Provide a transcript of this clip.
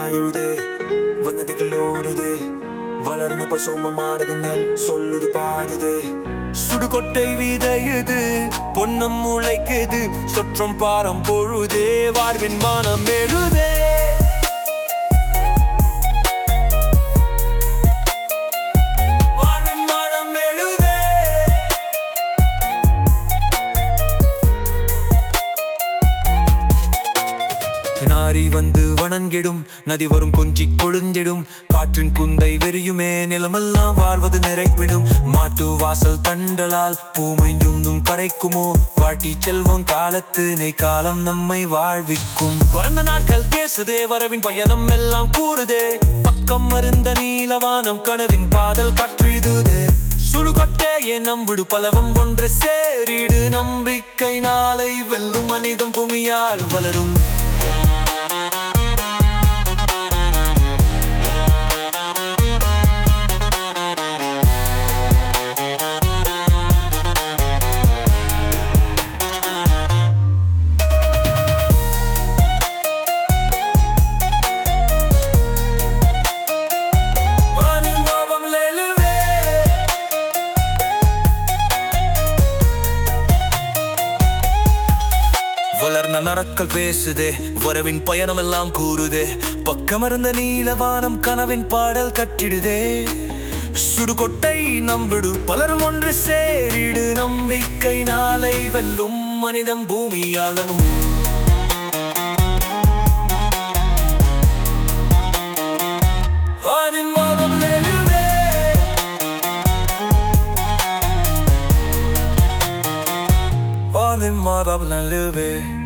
எழுதே வந்ததுகள் ஓடுதே வளர்ந்த பசுமமானது நெல் சொல்லுது பாடுது சுடுகொட்டை விதையுது பொன்னம் முளைக்குது சொற்றம் பாரம் பொழுதே வாழ்வின் வானம் எழுதே வாழ்வின் வானம் எழுதே நாரி வந்து வணங்கிடும் நதி வரும் கொஞ்சி கொழுந்திடும் காற்றின் குந்தை வெறியுமே நிலமெல்லாம் வாழ்வது நிறைவிடும் மாட்டு வாசல் தண்டலால் பூமைந்தும் கரைக்குமோ வாட்டி செல்வம் காலத்து நெய் காலம் நம்மை வாழ்விக்கும் பிறந்த நாட்கள் பேசுதே வரவின் பயணம் எல்லாம் கூறுதே பக்கம் மருந்த நீலவானம் கனவின் பாதல் கற்றிடுதே சுடுகொட்டையே நம்பிடு பலவம் ஒன்று சேரிடு நம்பிக்கை நாளை வெல்லும் மனிதம் பூமியால் வளரும் வானின் கோபம் எழுவே வளர்ந்த நரக்கள் பேசுதே வரவின் பயணம் எல்லாம் கூறுதே பக்கமர்ந்த நீலவானம் கனவின் பாடல் கட்டிடுதே சுடுகொட்டை நம்பிடு பலரும் ஒன்று சேரிடு நம்பிக்கை நாளை வெல்லும் மனிதம் பூமியாளனும் வானின் கோபம் எழுவே வானின் கோபம் எழுவே